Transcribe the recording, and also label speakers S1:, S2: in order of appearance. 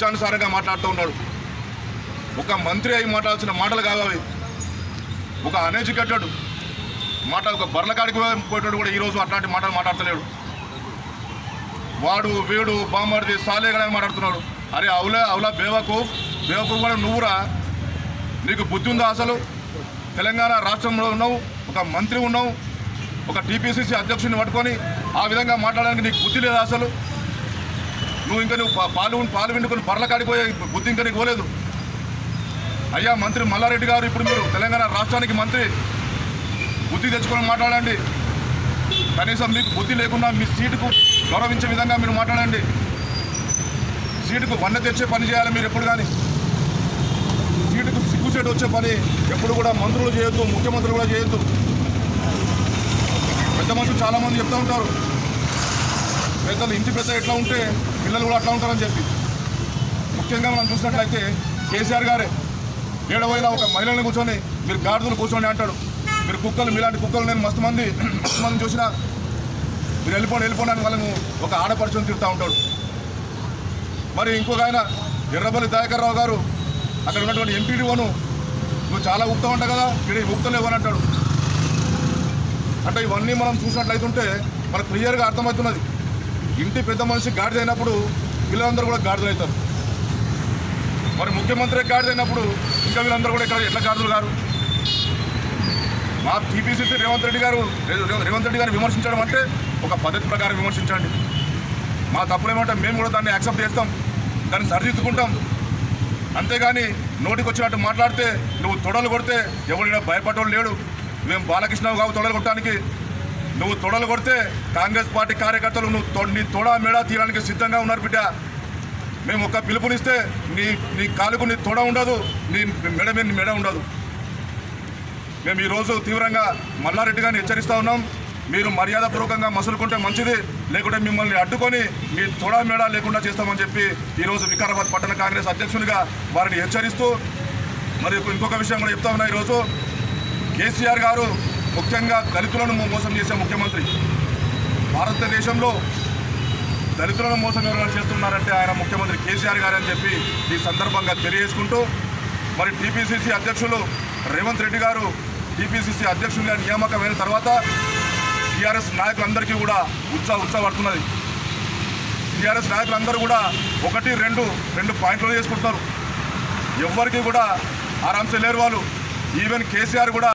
S1: ఇష్టానుసారంగా మాట్లాడుతూ ఉన్నాడు ఒక మంత్రి అయి మాట్లాడాల్సిన మాటలు కావు అవి ఒక అన్ఎడ్యుకేటెడ్ మాట ఒక బర్లకాడికి పోయేటోడు కూడా ఈరోజు అట్లాంటి మాటలు మాట్లాడతలేడు వాడు వీడు బామ్మడిది సాలేగడని మాట్లాడుతున్నాడు అరే అవులే అవులా బేవకూఫ్ బేవకూఫ్ కూడా నువ్వురా నీకు బుద్ధి ఉందా అసలు తెలంగాణ రాష్ట్రంలో ఉన్నావు ఒక మంత్రి ఉన్నావు ఒక టీపీసీసీ అధ్యక్షుడిని పట్టుకొని ఆ విధంగా మాట్లాడడానికి నీకు బుద్ధి లేదా అసలు నువ్వు ఇంకా నువ్వు పా- పాలు పాలు విండుకొని బర్ల కాడిపోయే బుద్ధి ఇంకా నీకు పోలేదు అయ్యా మంత్రి మల్లారెడ్డి గారు ఇప్పుడు మీరు తెలంగాణ రాష్ట్రానికి మంత్రి బుద్ధి తెచ్చుకొని మాట్లాడండి కనీసం మీకు బుద్ధి లేకుండా మీ సీటుకు గౌరవించే విధంగా మీరు మాట్లాడండి సీటుకు వన్నె తెచ్చే పని చేయాలి మీరు ఎప్పుడు కానీ సీటుకు సిగ్గుసేటు వచ్చే పని ఎప్పుడు కూడా మంత్రులు చేయొద్దు ముఖ్యమంత్రులు కూడా చేయొద్దు పెద్ద మనుషులు చాలామంది చెప్తూ ఉంటారు పెద్దలు ఇంటి పెద్ద ఎట్లా ఉంటే పిల్లలు కూడా అట్లా ఉంటారని చెప్పి ముఖ్యంగా మనం చూసినట్లయితే కేసీఆర్ గారే ఏడవైనా ఒక మహిళని కూర్చొని మీరు గాడిదలు కూర్చోండి అంటాడు మీరు కుక్కలు మీలాంటి కుక్కలు నేను మస్తు మంది మస్తు మంది చూసినా మీరు వెళ్ళిపోండి వెళ్ళిపోండి అని వాళ్ళను ఒక ఆడపడుచుని తిరుగుతూ ఉంటాడు మరి ఇంకొక ఆయన ఎర్రబల్లి దయాకర్ రావు గారు అక్కడ ఉన్నటువంటి ఎంపీడీఓను నువ్వు చాలా ఉక్తా ఉంటా కదా ఇక్కడ ఉక్తలేవు అని అంటాడు అంటే ఇవన్నీ మనం చూసినట్లయితుంటే మనకు క్లియర్గా అర్థమవుతున్నది ఇంటి పెద్ద మనిషి గాడిద అయినప్పుడు పిల్లలందరూ కూడా గాడిదలు అవుతారు మరి ముఖ్యమంత్రి గాడిద అయినప్పుడు ఇంకా వీళ్ళందరూ కూడా ఇక్కడ ఎట్లా గాడిదలు గారు మా టీపీసీసీ రేవంత్ రెడ్డి గారు రే- రే- రేవంత్ రెడ్డి గారిని విమర్శించడం అంటే ఒక పద్ధతి ప్రకారం విమర్శించండి మా తప్పులేమంటే మేము కూడా దాన్ని యాక్సెప్ట్ చేస్తాం దాన్ని సరిదిద్దుకుంటాం అంతేగాని నోటికి వచ్చినట్టు మాట్లాడితే నువ్వు తొడలు కొడితే ఎవరైనా భయపడేవాడు లేడు మేము బాలకృష్ణ కావు తొడలు కొట్టడానికి నువ్వు తొడలు కొడితే కాంగ్రెస్ పార్టీ కార్యకర్తలు నువ్వు తొ- నీ తొడ మెడ తీయడానికి సిద్ధంగా ఉన్నారు బిడ్డ మేము ఒక పిలుపునిస్తే నీ నీ కాలుకు నీ తొడ ఉండదు నీ మెడ మీద నీ మెడ ఉండదు మేము ఈరోజు తీవ్రంగా మల్లారెడ్డి గారిని హెచ్చరిస్తూ ఉన్నాం మీరు మర్యాదపూర్వకంగా మసులుకుంటే మంచిది లేకుంటే మిమ్మల్ని అడ్డుకొని మీ తొడ మేడ లేకుండా చేస్తామని చెప్పి ఈరోజు వికారాబాద్ పట్టణ కాంగ్రెస్ అధ్యక్షునిగా వారిని హెచ్చరిస్తూ మరి ఇంకొక విషయం కూడా చెప్తా ఉన్నా ఈరోజు కేసీఆర్ గారు ముఖ్యంగా దళితులను మోసం చేసే ముఖ్యమంత్రి భారతదేశంలో దళితులను మోసం ఎవరైనా చేస్తున్నారంటే ఆయన ముఖ్యమంత్రి కేసీఆర్ గారు అని చెప్పి ఈ సందర్భంగా తెలియజేసుకుంటూ మరి టీపీసీసీ అధ్యక్షులు రేవంత్ రెడ్డి గారు టీపీసీసీ అధ్యక్షునిగా నియామకమైన తర్వాత టీఆర్ఎస్ నాయకులందరికీ కూడా ఉత్సాహ ఉత్సాహపడుతున్నది టీఆర్ఎస్ నాయకులందరూ కూడా ఒకటి రెండు రెండు పాయింట్లు చేసుకుంటున్నారు ఎవ్వరికి కూడా ఆరాంసే లేరు వాళ్ళు ఈవెన్ కేసీఆర్ కూడా